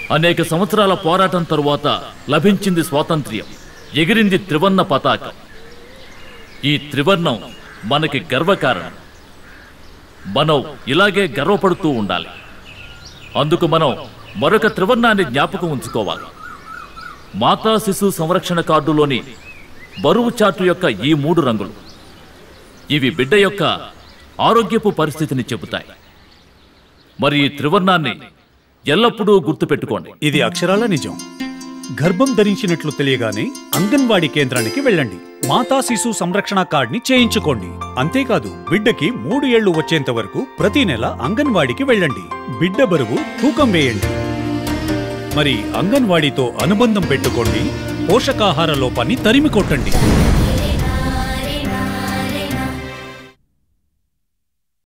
అనేక సంవత్సరాల పోరాటం తరువాత లభించింది స్వాతంత్ర్యం ఎగిరింది త్రివర్ణ పతాకం ఈ త్రివర్ణం మనకి గర్వకారణం మనం ఇలాగే గర్వపడుతూ ఉండాలి అందుకు మనం మరొక త్రివర్ణాన్ని జ్ఞాపకం ఉంచుకోవాలి మాతా శిశు సంరక్షణ కార్డులోని బరువు చార్టు యొక్క ఈ మూడు రంగులు ఇవి బిడ్డ యొక్క ఆరోగ్యపు పరిస్థితిని చెబుతాయి మరి ఈ త్రివర్ణాన్ని ఎల్లప్పుడూ గుర్తుపెట్టుకోండి ఇది అక్షరాల నిజం గర్భం ధరించినట్లు తెలియగానే అంగన్వాడీ కేంద్రానికి వెళ్ళండి మాతా శిశు సంరక్షణ కార్డ్ని చేయించుకోండి అంతేకాదు బిడ్డకి మూడు ఏళ్లు వచ్చేంత వరకు ప్రతి నెల అంగన్వాడీకి వెళ్ళండి బిడ్డ బరువు తూకం వేయండి మరి అంగన్వాడీతో అనుబంధం పెట్టుకోండి పోషకాహార లోపాన్ని తరిమి కొట్టండి